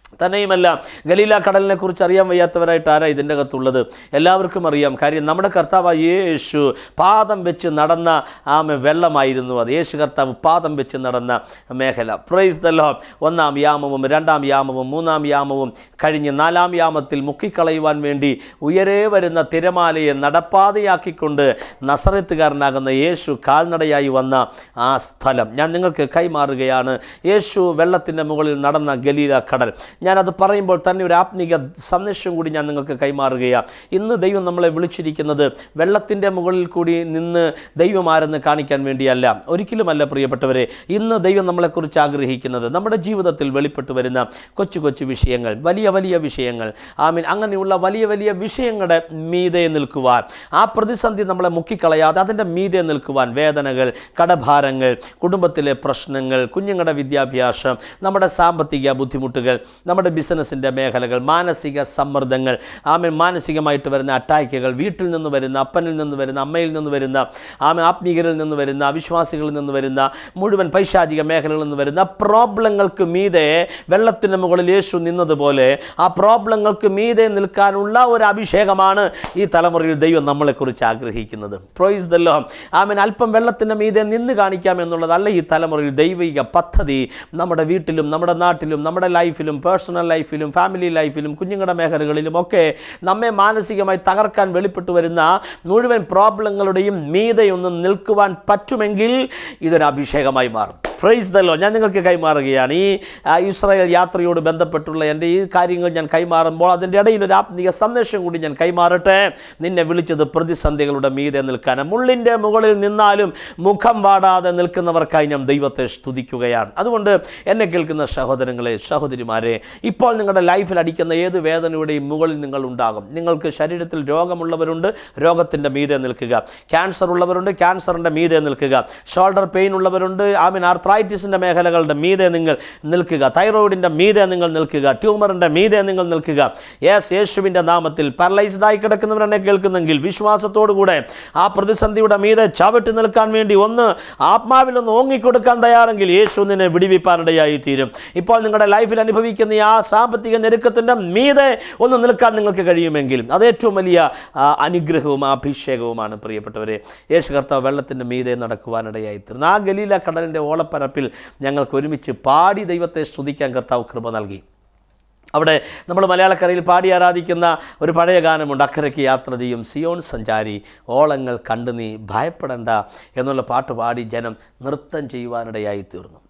തന്നെയുമല്ല ഗലീല കടലിനെ കുറിച്ച് അറിയാൻ വയ്യാത്തവരായിട്ട് ആരാ ഇതിൻ്റെ അകത്തുള്ളത് എല്ലാവർക്കും അറിയാം കാര്യം നമ്മുടെ കർത്താവ് യേശു പാദം വെച്ച് നടന്ന ആമ വെള്ളമായിരുന്നു അത് യേശു കർത്താവ് പാദം വെച്ച് നടന്ന മേഖല പ്രൈസ് ദല്ലോ ഒന്നാം യാമവും രണ്ടാം യാമവും മൂന്നാം യാമവും കഴിഞ്ഞ് നാലാം യാമത്തിൽ മുക്കിക്കളയുവാൻ വേണ്ടി ഉയരേ വരുന്ന തിരമാലയെ നടപ്പാതയാക്കിക്കൊണ്ട് നസറത്തുകാരനാകുന്ന യേശു കാൽനടയായി വന്ന ആ സ്ഥലം ഞാൻ നിങ്ങൾക്ക് കൈമാറുകയാണ് യേശു വെള്ളത്തിൻ്റെ മുകളിൽ നടന്ന ഗലീല കടൽ ഞാനത് പറയുമ്പോൾ തന്നെ ഒരു ആത്മീക സന്ദേശം കൂടി ഞാൻ നിങ്ങൾക്ക് കൈമാറുകയാണ് ഇന്ന് ദൈവം നമ്മളെ വിളിച്ചിരിക്കുന്നത് വെള്ളത്തിൻ്റെ മുകളിൽ കൂടി നിന്ന് ദൈവം ആരെന്ന് കാണിക്കാൻ വേണ്ടിയല്ല ഒരിക്കലുമല്ല പ്രിയപ്പെട്ടവരെ ഇന്ന് ദൈവം നമ്മളെക്കുറിച്ച് ആഗ്രഹിക്കുന്നത് നമ്മുടെ ജീവിതത്തിൽ വെളിപ്പെട്ടു വരുന്ന കൊച്ചു കൊച്ചു വിഷയങ്ങൾ വലിയ വലിയ വിഷയങ്ങൾ ആമീൻ അങ്ങനെയുള്ള വലിയ വലിയ വിഷയങ്ങളുടെ മീതെ നിൽക്കുവാൻ ആ പ്രതിസന്ധി നമ്മളെ മുക്കിക്കളയാതെ അതിൻ്റെ മീതെ നിൽക്കുവാൻ വേദനകൾ കടഭാരങ്ങൾ കുടുംബത്തിലെ പ്രശ്നങ്ങൾ കുഞ്ഞുങ്ങളുടെ വിദ്യാഭ്യാസം നമ്മുടെ സാമ്പത്തിക ബുദ്ധിമുട്ടുകൾ നമ്മുടെ ബിസിനസ്സിൻ്റെ മേഖലകൾ മാനസിക സമ്മർദ്ദങ്ങൾ ആമൻ മാനസികമായിട്ട് വരുന്ന അറ്റാക്കുകൾ വീട്ടിൽ നിന്ന് വരുന്ന അപ്പനിൽ നിന്ന് വരുന്ന അമ്മയിൽ നിന്ന് വരുന്ന ആമൻ ആത്മീകരിൽ നിന്ന് വരുന്ന അവിശ്വാസികളിൽ നിന്ന് വരുന്ന മുഴുവൻ പൈശാചിക മേഖലകളിൽ നിന്ന് വരുന്ന പ്രോബ്ലങ്ങൾക്ക് മീതെ വെള്ളത്തിന് മുകളിൽ യേശു നിന്നതുപോലെ ആ പ്രോബ്ലങ്ങൾക്ക് മീതെ നിൽക്കാനുള്ള ഒരു അഭിഷേകമാണ് ഈ തലമുറയിൽ ദൈവം നമ്മളെക്കുറിച്ച് ആഗ്രഹിക്കുന്നത് പ്രൊയ്സ് ദല്ലോ ആമൻ അല്പം വെള്ളത്തിൻ്റെ മീതെ നിന്ന് കാണിക്കാം എന്നുള്ളതല്ല ഈ തലമുറയിൽ ദൈവിക പദ്ധതി നമ്മുടെ വീട്ടിലും നമ്മുടെ നാട്ടിലും നമ്മുടെ ലൈഫിലും പേഴ്സണൽ ലൈഫിലും ഫാമിലി ലൈഫിലും കുഞ്ഞുങ്ങളുടെ മേഖലകളിലും ഒക്കെ നമ്മെ മാനസികമായി തകർക്കാൻ വെളിപ്പെട്ടു വരുന്ന മുഴുവൻ പ്രോബ്ലങ്ങളുടെയും മീതയൊന്ന് നിൽക്കുവാൻ പറ്റുമെങ്കിൽ ഇതൊരു അഭിഷേകമായി മാറും ഫ്രൈസ് ദല്ലോ ഞാൻ നിങ്ങൾക്ക് കൈമാറുകയാണ് ഈ ആ, ഇസ്രായേൽ യാത്രയോട് ബന്ധപ്പെട്ടുള്ള എൻ്റെ ഈ കാര്യങ്ങൾ ഞാൻ കൈമാറുമ്പോൾ അതിൻ്റെ ഇടയിൽ ഒരു ആത്മീയ സന്ദേശം കൂടി ഞാൻ കൈമാറട്ടെ നിന്നെ വിളിച്ചത് പ്രതിസന്ധികളുടെ മീതെ നിൽക്കാൻ മുള്ളിൻ്റെ മുകളിൽ നിന്നാലും മുഖം വാടാതെ നിൽക്കുന്നവർക്കായി ഞാൻ ദൈവത്തെ സ്തുതിക്കുകയാണ് അതുകൊണ്ട് എന്നെ കേൾക്കുന്ന സഹോദരങ്ങളെ സഹോദരിമാരെ ഇപ്പോൾ നിങ്ങളുടെ ലൈഫിൽ അടിക്കുന്ന ഏത് വേദനയുടെയും മുകളിൽ നിങ്ങൾ ഉണ്ടാകും നിങ്ങൾക്ക് ശരീരത്തിൽ രോഗമുള്ളവരുണ്ട് രോഗത്തിൻ്റെ മീതെ നിൽക്കുക ക്യാൻസർ ഉള്ളവരുണ്ട് ക്യാൻസറിൻ്റെ മീതെ നിൽക്കുക ഷോൾഡർ പെയിൻ ഉള്ളവരുണ്ട് ആമീൻ ആർത്രൈറ്റിസിൻ്റെ മേഖലകളുടെ മീതെ നിങ്ങൾ നിൽക്കുക തൈറോയിഡിൻ്റെ മീതെ നിങ്ങൾ നിൽക്കുക ട്യൂമറിൻ്റെ മീതെ നിങ്ങൾ നിൽക്കുക യെസ് യേശുവിൻ്റെ നാമത്തിൽ പാരലൈസ്ഡ് ആയി കിടക്കുന്നവരെന്നെ കേൾക്കുന്നെങ്കിൽ വിശ്വാസത്തോടുകൂടെ ആ പ്രതിസന്ധിയുടെ മീതെ ചവിട്ടി നിൽക്കാൻ വേണ്ടി ഒന്ന് ആത്മാവിൽ ഒന്ന് ഓങ്ങിക്കൊടുക്കാൻ തയ്യാറെങ്കിൽ യേശു നിന്നെ വിടിവിപ്പാനിടയായി തീരും ഇപ്പോൾ നിങ്ങളുടെ ലൈഫിൽ അനുഭവിക്കുന്ന ഈ ആ സാമ്പത്തിക ഞെരുക്കത്തിൻ്റെ മീതെ ഒന്ന് നിൽക്കാൻ നിങ്ങൾക്ക് കഴിയുമെങ്കിൽ അത് ഏറ്റവും വലിയ ആ, അനുഗ്രഹവും അഭിഷേകവുമാണ് പ്രിയപ്പെട്ടവരെ യേശു കർത്താവ് വെള്ളത്തിൻ്റെ മീതെ നടക്കുവാനിടയായി തീർന്നു ആ ഗലീല കടലിൻ്റെ ഓളപ്പരപ്പിൽ ഞങ്ങൾക്ക് ഒരുമിച്ച് പാടി ദൈവത്തെ സ്തുതിക്കാൻ കർത്താവ് കൃപ നൽകി അവിടെ നമ്മൾ മലയാളക്കരയിൽ പാടി ആരാധിക്കുന്ന ഒരു പഴയ ഗാനമുണ്ട് അക്കരയ്ക്ക് യാത്ര ചെയ്യും സിയോൺ സഞ്ചാരി ഓളങ്ങൾ കണ്ടു നീ ഭയപ്പെടണ്ട എന്നുള്ള പാട്ട് പാടി ജനം നൃത്തം ചെയ്യുവാനിടയായി തീർന്നു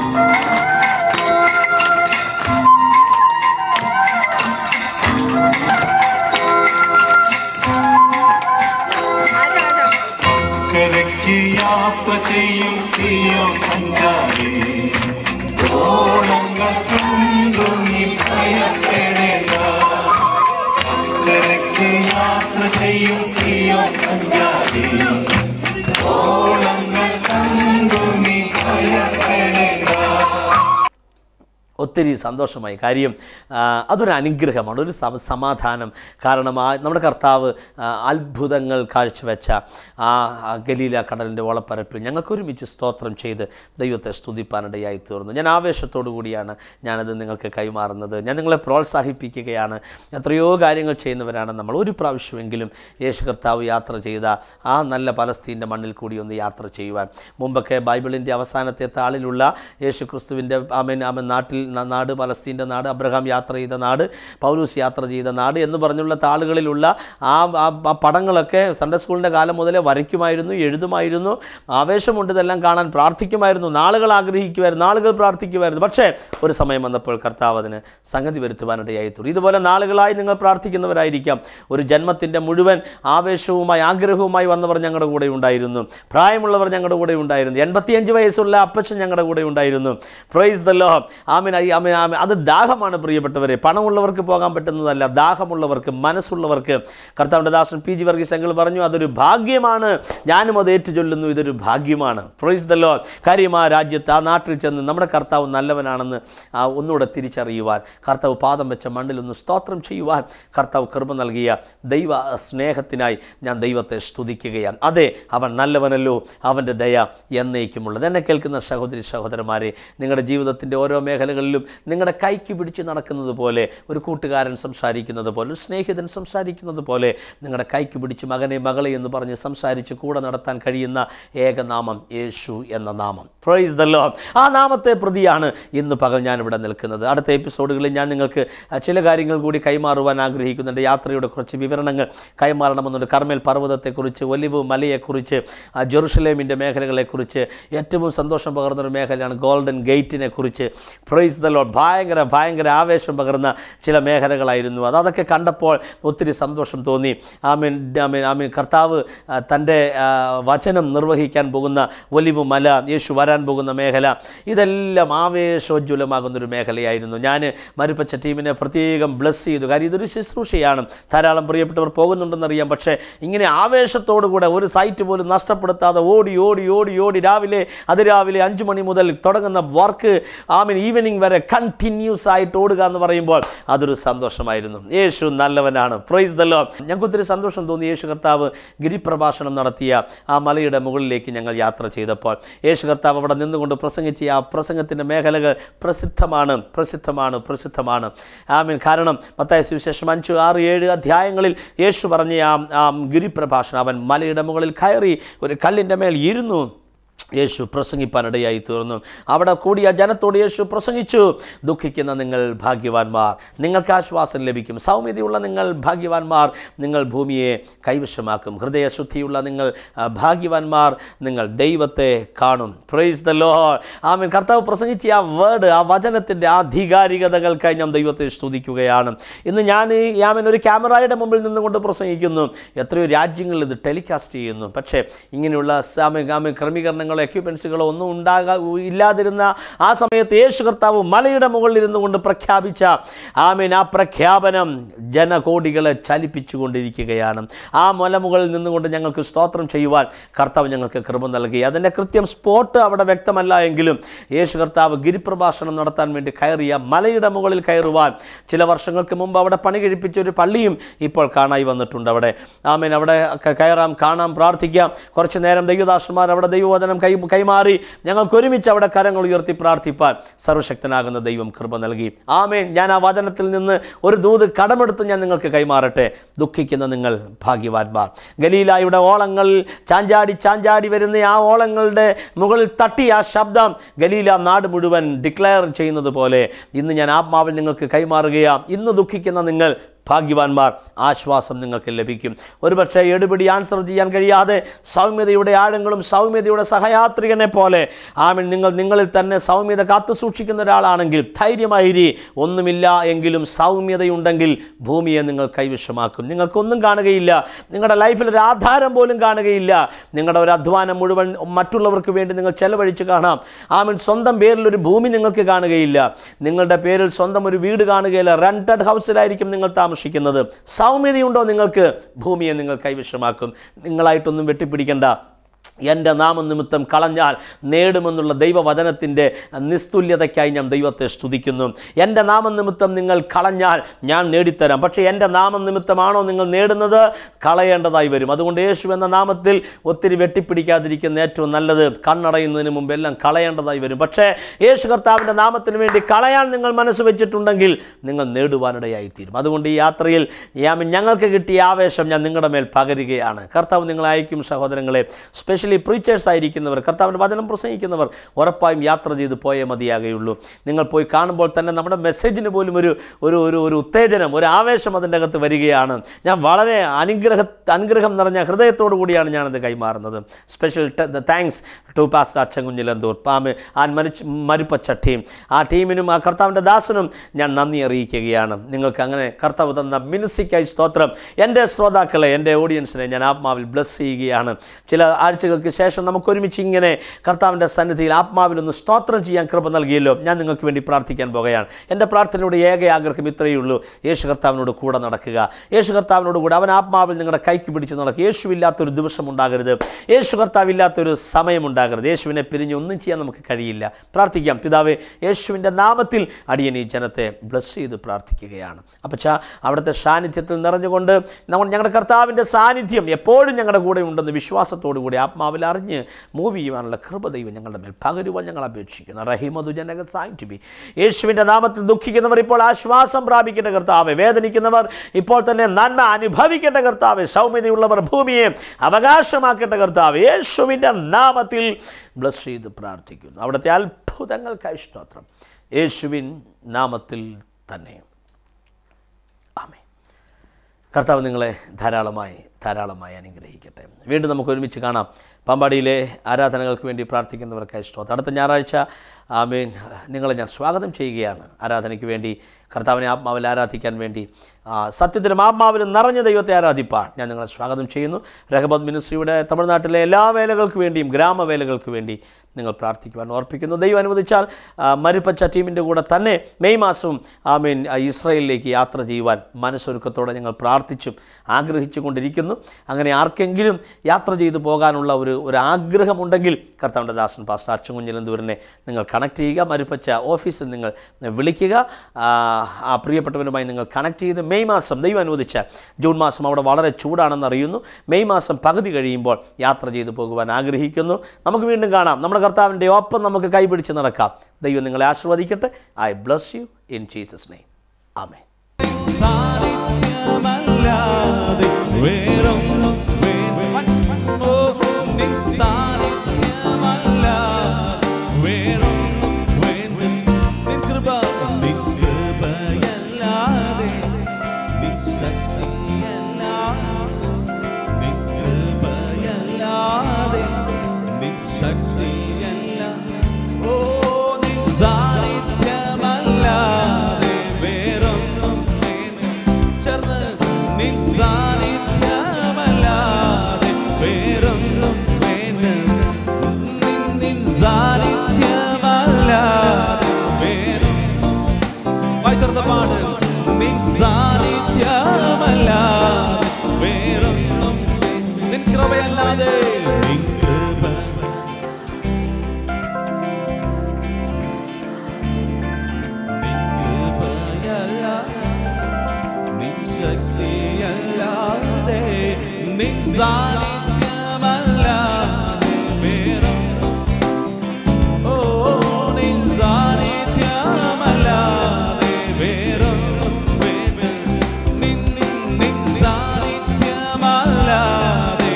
കരയ്ക്ക് യാത്ര ചെയ്യും സിയോ സഞ്ചാരി ഓണങ്ങൾ കണ്ടു നീ ഭയപ്പെടേണ്ട കരയ്ക്ക് യാത്ര ചെയ്യും സിയോ സഞ്ചാരി ഓണങ്ങൾ കണ്ടു നീ ഭയപ്പെടേണ്ട ഒത്തിരി സന്തോഷമായി കാര്യം ആ, അതൊരു അനുഗ്രഹമാണ് ഒരു സമ സമാധാനം കാരണം ആ നമ്മുടെ കർത്താവ് ആ, അത്ഭുതങ്ങൾ കാഴ്ചവെച്ച ആ ആ ഗലീല കടലിൻ്റെ ഓളപ്പരപ്പിൽ ഞങ്ങൾക്ക് ഒരുമിച്ച് സ്തോത്രം ചെയ്ത് ദൈവത്തെ സ്തുതിപ്പാനിടയായി തീർന്നു ഞാൻ ആവേശത്തോടു കൂടിയാണ് ഞാനത് നിങ്ങൾക്ക് കൈമാറുന്നത് ഞാൻ നിങ്ങളെ പ്രോത്സാഹിപ്പിക്കുകയാണ് എത്രയോ കാര്യങ്ങൾ ചെയ്യുന്നവരാണ് നമ്മൾ ഒരു പ്രാവശ്യമെങ്കിലും യേശു കർത്താവ് യാത്ര ചെയ്ത ആ നല്ല പലസ്തീൻ്റെ മണ്ണിൽ കൂടി ഒന്ന് യാത്ര ചെയ്യുവാൻ മുമ്പൊക്കെ ബൈബിളിൻ്റെ അവസാനത്തെ താളിലുള്ള യേശു ക്രിസ്തുവിൻ്റെ ആമൻ ആമൻ നാട്ടിൽ ന- നാട് പലസ്തീൻ്റെ നാട് അബ്രഹാം യാത്ര ചെയ്ത നാട് പൗലൂസ് യാത്ര ചെയ്ത നാട് എന്ന് പറഞ്ഞുള്ള താളുകളിലുള്ള ആ ആ- ആ പടങ്ങളൊക്കെ സൺഡേ സ്കൂളിൻ്റെ കാലം മുതലേ വരയ്ക്കുമായിരുന്നു എഴുതുമായിരുന്നു ആവേശമുണ്ട് ഇതെല്ലാം കാണാൻ പ്രാർത്ഥിക്കുമായിരുന്നു നാളുകൾ ആഗ്രഹിക്കുമായിരുന്നു നാളുകൾ പ്രാർത്ഥിക്കുമായിരുന്നു പക്ഷേ ഒരു സമയം വന്നപ്പോൾ കർത്താവ് അതിന് സംഗതി വരുത്തുവാനിടയായി തീർന്നു ഇതുപോലെ നാളുകളായി നിങ്ങൾ പ്രാർത്ഥിക്കുന്നവരായിരിക്കാം ഒരു ജന്മത്തിൻ്റെ മുഴുവൻ ആവേശവുമായി ആഗ്രഹവുമായി വന്നവർ ഞങ്ങളുടെ കൂടെ ഉണ്ടായിരുന്നു പ്രായമുള്ളവർ ഞങ്ങളുടെ കൂടെ ഉണ്ടായിരുന്നു എൺപത്തിയഞ്ച് വയസ്സുള്ള അപ്പച്ചൻ ഞങ്ങളുടെ കൂടെ ഉണ്ടായിരുന്നു പ്രൈസ് ദല്ലോ ആമിൻ ഐ ആമിൻ ആമിൻ അത് ദാഹമാണ് പ്രിയപ്പെട്ടവരെ പണമുള്ളവർക്ക് പോകാൻ പറ്റുന്നതല്ല ദാഹമുള്ളവർക്ക് മനസ്സുള്ളവർക്ക് കർത്താവിൻ്റെ ദാസൻ പി ജി വർഗീസ് അങ്കിൾ പറഞ്ഞു അതൊരു ഭാഗ്യമാണ് ഞാനും അത് ഏറ്റുചൊല്ലുന്നു ഇതൊരു ഭാഗ്യമാണ് പ്രൈസ് ദല്ലോ കാര്യം ആ രാജ്യത്ത് ആ നാട്ടിൽ ചെന്ന് നമ്മുടെ കർത്താവ് നല്ലവനാണെന്ന് ആ ഒന്നുകൂടെ തിരിച്ചറിയുവാൻ കർത്താവ് പാദം വെച്ച മണ്ണിലൊന്ന് സ്തോത്രം ചെയ്യുവാൻ കർത്താവ് കൃപ നൽകിയ ദൈവ സ്നേഹത്തിനായി ഞാൻ ദൈവത്തെ സ്തുതിക്കുകയാണ് അതെ അവൻ നല്ലവനല്ലോ അവൻ്റെ ദയ എന്നേക്കുമുള്ളത് എന്നെ കേൾക്കുന്ന സഹോദരി സഹോദരന്മാരെ നിങ്ങളുടെ ജീവിതത്തിൻ്റെ ഓരോ മേഖലകളിലും സമയങ്ങളിലും നിങ്ങളുടെ കൈക്ക് പിടിച്ച് നടക്കുന്നത് പോലെ ഒരു കൂട്ടുകാരൻ സംസാരിക്കുന്നത് പോലെ ഒരു സ്നേഹിതൻ സംസാരിക്കുന്നത് പോലെ നിങ്ങളുടെ കൈക്ക് പിടിച്ച് മകനെ മകളെ എന്ന് പറഞ്ഞ് സംസാരിച്ച് കൂടെ നടത്താൻ കഴിയുന്ന ഏകനാമം യേശു എന്ന നാമം പ്രൈസ് ദല്ലോ ആ നാമത്തെ പ്രതിയാണ് ഇന്ന് പകൽ ഞാനിവിടെ നിൽക്കുന്നത് അടുത്ത എപ്പിസോഡുകളിൽ ഞാൻ നിങ്ങൾക്ക് ആ, ചില കാര്യങ്ങൾ കൂടി കൈമാറുവാൻ ആഗ്രഹിക്കുന്നുണ്ട് യാത്രയുടെ കുറച്ച് വിവരണങ്ങൾ കൈമാറണമെന്നുണ്ട് കർമ്മേൽ പർവ്വതത്തെക്കുറിച്ച് ഒലിവ് മലയെക്കുറിച്ച് ആ, ജെറുസലേമിൻ്റെ മേഖലകളെക്കുറിച്ച് ഏറ്റവും സന്തോഷം പകർന്നൊരു മേഖലയാണ് ഗോൾഡൻ ഗേറ്റിനെ കുറിച്ച് പ്രൈസ് ദ ലോഡ് ഭയങ്കര ഭയങ്കര ആവേശം പകർന്ന ചില മേഖലകളായിരുന്നു അത് അതൊക്കെ കണ്ടപ്പോൾ ഒത്തിരി സന്തോഷം തോന്നി ആമീൻ ആമീൻ ആമീൻ കർത്താവ് ആ, തൻ്റെ ആ, വചനം നിർവഹിക്കാൻ പോകുന്ന ഒലിവ് മല യേശു വരാൻ പോകുന്ന മേഖല ഇതെല്ലാം ആവേശോജ്വലമാകുന്നൊരു മേഖലയായിരുന്നു ഞാൻ മരുപ്പച്ച ടീമിനെ പ്രത്യേകം ബ്ലസ് ചെയ്തു കാര്യം ഇതൊരു ശുശ്രൂഷയാണ് ധാരാളം പ്രിയപ്പെട്ടവർ പോകുന്നുണ്ടെന്നറിയാം പക്ഷേ ഇങ്ങനെ ആവേശത്തോടു കൂടെ ഒരു സൈറ്റ് പോലും നഷ്ടപ്പെടുത്താതെ ഓടി ഓടി ഓടി ഓടി രാവിലെ അതിരാവിലെ അഞ്ച് മണി മുതൽ തുടങ്ങുന്ന വർക്ക് ആമീൻ ഈവനിങ് വരെ കണ്ടിന്യൂസ് ആയിട്ട് ഓടുക എന്ന് പറയുമ്പോൾ അതൊരു സന്തോഷമായിരുന്നു യേശു നല്ലവനാണ് പ്രൈസ് ദല്ലോ ഞങ്ങൾക്ക് ഒത്തിരി സന്തോഷം തോന്നി യേശു കർത്താവ് ഗിരിപ്രഭാഷണം നടത്തിയ ആ മലയുടെ മുകളിലേക്ക് ഞങ്ങൾ യാത്ര ചെയ്തപ്പോൾ യേശു കർത്താവ് അവിടെ നിന്നുകൊണ്ട് പ്രസംഗിച്ച ആ പ്രസംഗത്തിൻ്റെ മേഖലകൾ പ്രസിദ്ധമാണ് പ്രസിദ്ധമാണ് പ്രസിദ്ധമാണ് ആമീൻ കാരണം മത്തായ സുവിശേഷം അഞ്ച് ആറ് ഏഴ് അധ്യായങ്ങളിൽ യേശു പറഞ്ഞ ആ ആ ഗിരിപ്രഭാഷണം അവൻ മലയുടെ മുകളിൽ കയറി ഒരു കല്ലിൻ്റെ മേൽ ഇരുന്നു യേശു പ്രസംഗിപ്പാനിടയായി തീർന്നു അവിടെ കൂടിയ ജനത്തോട് യേശു പ്രസംഗിച്ചു ദുഃഖിക്കുന്ന നിങ്ങൾ ഭാഗ്യവാന്മാർ നിങ്ങൾക്ക് ആശ്വാസം ലഭിക്കും സൗമ്യതയുള്ള നിങ്ങൾ ഭാഗ്യവാന്മാർ നിങ്ങൾ ഭൂമിയെ കൈവശമാക്കും ഹൃദയശുദ്ധിയുള്ള നിങ്ങൾ ആ, ഭാഗ്യവാന്മാർ നിങ്ങൾ ദൈവത്തെ കാണും പ്രൈസ് ദ ലോ ആമീൻ കർത്താവ് പ്രസംഗിച്ച ആ വേർഡ് ആ വചനത്തിൻ്റെ ആധികാരികതകൾക്കായി ഞാൻ ദൈവത്തെ സ്തുതിക്കുകയാണ് ഇന്ന് ഞാൻ ഈ ആമീൻ ഒരു ക്യാമറയുടെ മുമ്പിൽ നിന്നുകൊണ്ട് പ്രസംഗിക്കുന്നു എത്രയോ രാജ്യങ്ങളിൽ ഇത് ടെലികാസ്റ്റ് ചെയ്യുന്നു പക്ഷേ ഇങ്ങനെയുള്ള സാമി- ആമീൻ ക്രമീകരണങ്ങളോ എക്യുപ്മെൻസുകളോ ഒന്നും ഉണ്ടാകാ ഇല്ലാതിരുന്ന ആ സമയത്ത് യേശു കർത്താവ് മലയുടെ മുകളിൽ ഇരുന്നു കൊണ്ട് പ്രഖ്യാപിച്ച ആമീൻ ആ പ്രഖ്യാപനം ജനകോടികളെ ചലിപ്പിച്ചുകൊണ്ടിരിക്കുകയാണ് ആ മലമുകളിൽ നിന്നുകൊണ്ട് ഞങ്ങൾക്ക് സ്തോത്രം ചെയ്യുവാൻ കർത്താവ് ഞങ്ങൾക്ക് കൃപ നൽകി അതിൻ്റെ കൃത്യം സ്പോട്ട് അവിടെ വ്യക്തമല്ല എങ്കിലും യേശു കർത്താവ് ഗിരിപ്രഭാഷണം നടത്താൻ വേണ്ടി കയറിയ മലയുടെ മുകളിൽ കയറുവാൻ ചില വർഷങ്ങൾക്ക് മുമ്പ് അവിടെ പണി കഴിപ്പിച്ച ഒരു പള്ളിയും ഇപ്പോൾ കാണായി വന്നിട്ടുണ്ട് അവിടെ ആമീൻ അവിടെ ക- കയറാം കാണാം പ്രാർത്ഥിക്കാം കുറച്ച് നേരം ദൈവദാസന്മാർ അവിടെ ദൈവവചനം കൈ കൈമാറി ഞങ്ങൾക്ക് ഒരുമിച്ച് അവിടെ കരങ്ങൾ ഉയർത്തി പ്രാർത്ഥിപ്പാൻ സർവശക്തനാകുന്ന ദൈവം കൃപ നൽകി ആമേൻ ഞാൻ ആ വചനത്തിൽ നിന്ന് ഒരു ദൂത് കടമെടുത്ത് ഞാൻ നിങ്ങൾക്ക് കൈമാറട്ടെ ദുഃഖിക്കുന്ന നിങ്ങൾ ഭാഗ്യവാന്മാർ ഗലീലായുടെ ഓളങ്ങൾ ചാഞ്ചാടി ചാഞ്ചാടി വരുന്ന ആ ഓളങ്ങളുടെ മുകളിൽ തട്ടി ആ ശബ്ദം ഗലീല നാട് മുഴുവൻ ഡിക്ലെയർ ചെയ്യുന്നത് പോലെ ഇന്ന് ഞാൻ ആത്മാവിൽ നിങ്ങൾക്ക് കൈമാറുകയാണ് ഇന്ന് ദുഃഖിക്കുന്ന നിങ്ങൾ ഭാഗ്യവാന്മാർ ആശ്വാസം നിങ്ങൾക്ക് ലഭിക്കും ഒരുപക്ഷെ എടുപിടി ആൻസർ ചെയ്യാൻ കഴിയാതെ സൗമ്യതയുടെ ആഴങ്ങളും സൗമ്യതയുടെ സഹയാത്രികനെ പോലെ ആമിൻ നിങ്ങൾ നിങ്ങളിൽ തന്നെ സൗമ്യത കാത്തു സൂക്ഷിക്കുന്ന ഒരാളാണെങ്കിൽ ധൈര്യമായിരി ഒന്നുമില്ല എങ്കിലും സൗമ്യതയുണ്ടെങ്കിൽ ഭൂമിയെ നിങ്ങൾ കൈവശമാക്കും നിങ്ങൾക്കൊന്നും കാണുകയില്ല നിങ്ങളുടെ ലൈഫിൽ ഒരു ആധാരം പോലും കാണുകയില്ല നിങ്ങളുടെ ഒരു അധ്വാനം മുഴുവൻ മറ്റുള്ളവർക്ക് വേണ്ടി നിങ്ങൾ ചെലവഴിച്ച് കാണാം ആമിൻ സ്വന്തം പേരിൽ ഒരു ഭൂമി നിങ്ങൾക്ക് കാണുകയില്ല നിങ്ങളുടെ പേരിൽ സ്വന്തം ഒരു വീട് കാണുകയില്ല റെൻറ്റഡ് ഹൗസിലായിരിക്കും നിങ്ങൾ താമസിക്കുന്നത് സൗമ്യതയുണ്ടോ നിങ്ങൾക്ക് ഭൂമിയെ നിങ്ങൾ കൈവശമാക്കും നിങ്ങളായിട്ടൊന്നും വെട്ടിപ്പിടിക്കണ്ട എൻ്റെ നാമനിമിത്തം കളഞ്ഞാൽ നേടുമെന്നുള്ള ദൈവവചനത്തിൻ്റെ നിസ്തുല്യതയ്ക്കായി ഞാൻ ദൈവത്തെ സ്തുതിക്കുന്നു എൻ്റെ നാമനിമിത്തം നിങ്ങൾ കളഞ്ഞാൽ ഞാൻ നേടിത്തരാം പക്ഷേ എൻ്റെ നാമനിമിത്തമാണോ നിങ്ങൾ നേടുന്നത് കളയേണ്ടതായി വരും അതുകൊണ്ട് യേശു എന്ന നാമത്തിൽ ഒത്തിരി വെട്ടിപ്പിടിക്കാതിരിക്കുന്ന ഏറ്റവും നല്ലത് കണ്ണടയുന്നതിന് മുമ്പ് എല്ലാം കളയേണ്ടതായി വരും പക്ഷേ യേശു കർത്താവിൻ്റെ നാമത്തിന് വേണ്ടി കളയാൻ നിങ്ങൾ മനസ്സ് വെച്ചിട്ടുണ്ടെങ്കിൽ നിങ്ങൾ നേടുവാനിടയായി തീരും അതുകൊണ്ട് ഈ യാത്രയിൽ യാമി ഞങ്ങൾക്ക് കിട്ടിയ ആവേശം ഞാൻ നിങ്ങളുടെ മേൽ പകരുകയാണ് കർത്താവ് നിങ്ങളെ അയക്കും സഹോദരങ്ങളെ സ്പെഷ്യലി പ്രീച്ചേഴ്സ് ആയിരിക്കുന്നവർ കർത്താവിൻ്റെ വചനം പ്രസംഗിക്കുന്നവർ ഉറപ്പായും യാത്ര ചെയ്ത് പോയേ മതിയാകുകയുള്ളൂ നിങ്ങൾ പോയി കാണുമ്പോൾ തന്നെ നമ്മുടെ മെസ്സേജിന് പോലും ഒരു ഒരു ഒരു ഒരു ഉത്തേജനം ഒരു ആവേശം അതിൻ്റെ അകത്ത് വരികയാണ് ഞാൻ വളരെ അനുഗ്രഹ അനുഗ്രഹം നിറഞ്ഞ ഹൃദയത്തോടു കൂടിയാണ് ഞാനത് കൈമാറുന്നത് സ്പെഷ്യൽ താങ്ക്സ് ടു പാസ്റ്റ് അച്ചൻകുഞ്ഞിലന്തൂർ പാമ്പ് ആ മരിച്ച് മരുപ്പച്ച ടീം ആ ടീമിനും ആ കർത്താവിൻ്റെ ദാസനും ഞാൻ നന്ദി അറിയിക്കുകയാണ് നിങ്ങൾക്ക് അങ്ങനെ കർത്താവ് തന്ന മിനിസിക്കായി സ്തോത്രം എൻ്റെ ശ്രോതാക്കളെ എൻ്റെ ഓഡിയൻസിനെ ഞാൻ ആത്മാവിൽ ബ്ലസ് ചെയ്യുകയാണ് ചില ആഴ്ചകൾക്ക് ശേഷം നമുക്ക് ഒരുമിച്ച് ഇങ്ങനെ കർത്താവിൻ്റെ സന്നിധിയിൽ ആത്മാവിലൊന്ന് സ്തോത്രം ചെയ്യാൻ കൃപ നൽകിയല്ലോ ഞാൻ നിങ്ങൾക്ക് വേണ്ടി പ്രാർത്ഥിക്കാൻ പോകുകയാണ് എൻ്റെ പ്രാർത്ഥനയുടെ ഏക ആഗ്രഹം ഇത്രയേ ഉള്ളൂ യേശു കർത്താവിനോട് കൂടെ നടക്കുക യേശു കർത്താവിനോട് കൂടെ അവൻ ആത്മാവിൽ നിങ്ങളുടെ കൈക്ക് പിടിച്ച് നടക്കുക യേശുവില്ലാത്തൊരു ദിവസം ഉണ്ടാകരുത് യേശു കർത്താവില്ലാത്തൊരു സമയം ഉണ്ടാകരുത് യേശുവിനെ പിരിഞ്ഞ് ഒന്നും ചെയ്യാൻ നമുക്ക് കഴിയില്ല പ്രാർത്ഥിക്കാം പിതാവേ യേശുവിൻ്റെ നാമത്തിൽ അടിയൻ ഈ ജനത്തെ ബ്ലസ് ചെയ്ത് പ്രാർത്ഥിക്കുകയാണ് അപ്പച്ചാ അവിടുത്തെ സാന്നിധ്യത്തിൽ നിറഞ്ഞുകൊണ്ട് നമ്മൾ ഞങ്ങളുടെ കർത്താവിൻ്റെ സാന്നിധ്യം എപ്പോഴും ഞങ്ങളുടെ കൂടെ ഉണ്ടെന്ന് വിശ്വാസത്തോടു കൂടി ആത്മാ ആത്മാവിൽ അറിഞ്ഞ് മൂവ് ചെയ്യുവാനുള്ള കൃപ ദൈവം ഞങ്ങളുടെ മേൽ പകരുവാൻ ഞങ്ങൾ അപേക്ഷിക്കുന്നു റഹിമതു ജനക സായി ബി യേശുവിൻ്റെ നാമത്തിൽ ദുഃഖിക്കുന്നവർ ഇപ്പോൾ ആശ്വാസം പ്രാപിക്കേണ്ട കർത്താവെ വേദനിക്കുന്നവർ ഇപ്പോൾ തന്നെ നന്മ അനുഭവിക്കേണ്ട കർത്താവെ സൗമ്യതയുള്ളവർ ഭൂമിയെ അവകാശമാക്കേണ്ട കർത്താവ് യേശുവിൻ്റെ നാമത്തിൽ ബ്ലസ് ചെയ്ത് പ്രാർത്ഥിക്കുന്നു അവിടുത്തെ അത്ഭുതങ്ങൾക്കായി സ്തോത്രം യേശുവിൻ നാമത്തിൽ തന്നെ ആമേ കർത്താവ് നിങ്ങളെ ധാരാളമായി ധാരാളമായി അനുഗ്രഹിക്കട്ടെ വീണ്ടും നമുക്ക് ഒരുമിച്ച് കാണാം പാമ്പാടിയിലെ ആരാധനകൾക്ക് വേണ്ടി പ്രാർത്ഥിക്കുന്നവർക്കായി സ്തോത്രം അടുത്ത ഞായറാഴ്ച ആമേൻ നിങ്ങളെ ഞാൻ സ്വാഗതം ചെയ്യുകയാണ് ആരാധനയ്ക്ക് വേണ്ടി കർത്താവിനെ ആത്മാവിൽ ആരാധിക്കാൻ വേണ്ടി ആ, സത്യത്തിലും ആത്മാവിലും നിറഞ്ഞ ദൈവത്തെ ആരാധിപ്പാൻ ഞാൻ നിങ്ങളെ സ്വാഗതം ചെയ്യുന്നു രഹബത് മിനിസ്ട്രിയുടെ തമിഴ്നാട്ടിലെ എല്ലാ വേലകൾക്ക് വേണ്ടിയും ഗ്രാമവേലകൾക്ക് വേണ്ടി നിങ്ങൾ പ്രാർത്ഥിക്കുവാൻ ഓർപ്പിക്കുന്നു ദൈവം അനുവദിച്ചാൽ ആ, മരുപ്പച്ച ടീമിൻ്റെ കൂടെ തന്നെ മെയ് മാസവും ആമീൻ ആ, ഇസ്രായേലിലേക്ക് യാത്ര ചെയ്യുവാൻ മനസ്സൊരുക്കത്തോടെ ഞങ്ങൾ പ്രാർത്ഥിച്ചും ആഗ്രഹിച്ചു കൊണ്ടിരിക്കുന്നു അങ്ങനെ ആർക്കെങ്കിലും യാത്ര ചെയ്തു പോകാനുള്ള ഒരു ഒരു ആഗ്രഹമുണ്ടെങ്കിൽ കർത്താവിൻ്റെ ദാസൻ പാസ്റ്റർ അച്ചുകുഞ്ഞിലന്തൂരിനെ നിങ്ങൾ കണക്ട് ചെയ്യുക മരുപ്പച്ച ഓഫീസിൽ നിങ്ങൾ വിളിക്കുക ആ, ആ പ്രിയപ്പെട്ടവരുമായി നിങ്ങൾ കണക്ട് ചെയ്ത് മെയ് മാസം ദൈവം അനുവദിച്ച ജൂൺ മാസം അവിടെ വളരെ ചൂടാണെന്ന് അറിയുന്നു മെയ് മാസം പകുതി കഴിയുമ്പോൾ യാത്ര ചെയ്തു പോകുവാൻ ആഗ്രഹിക്കുന്നു നമുക്ക് വീണ്ടും കാണാം നമ്മുടെ കർത്താവിൻ്റെ ഒപ്പം നമുക്ക് കൈപിടിച്ച് നടക്കാം ദൈവം നിങ്ങളെ ആശീർവദിക്കട്ടെ I bless you in Jesus name ആമേ സാന്നിധ്യമല്ലാതെ വേറൊന്നും വേണ്ട. ഓ, നിൻ സാന്നിധ്യമല്ലാതെ വേറൊന്നും വേണ്ട. നിൻ കൃപ, നിൻ കൃപയല്ലാതെ, നിൻ ശക്തിയല്ലാതെ, നിൻ കൃപയല്ലാതെ, നിൻ ശക്തിയല്ലാതെ, ഓ, നിൻ സാന്നിധ്യമല്ലാതെ വേറൊന്നും വേണ്ട. ചേർന്ന് നിൻ സാന്നിധ്യമല്ലാതെ വേറൊന്നും വേണ്ട. നിൻ- നിൻ സാന്നിധ്യമല്ലാതെ വേറൊന്നും വായി തുറന്ന് പാട്. നിൻ സാന്നിധ്യമല്ലാതെ വേറൊന്നും വേണ്ട. നിൻ കൃപയല്ലാതെ നിൻ കൃപ നിൻ കൃപയല്ലാതെ നിൻ ശക്തിയല്ലാതെ നിൻ സാന്നിധ്യമല്ലാതെ വേറൊന്നും ഓ നിൻ സാന്നിധ്യമല്ലാതെ വേറൊന്നും വേണ്ട നിൻ നിൻ നിൻ സാന്നിധ്യമല്ലാതെ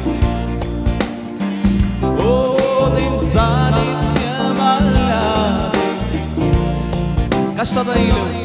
ഓ നിൻ സാന്നിധ്യമല്ലാതെ കഷ്ടതയിലും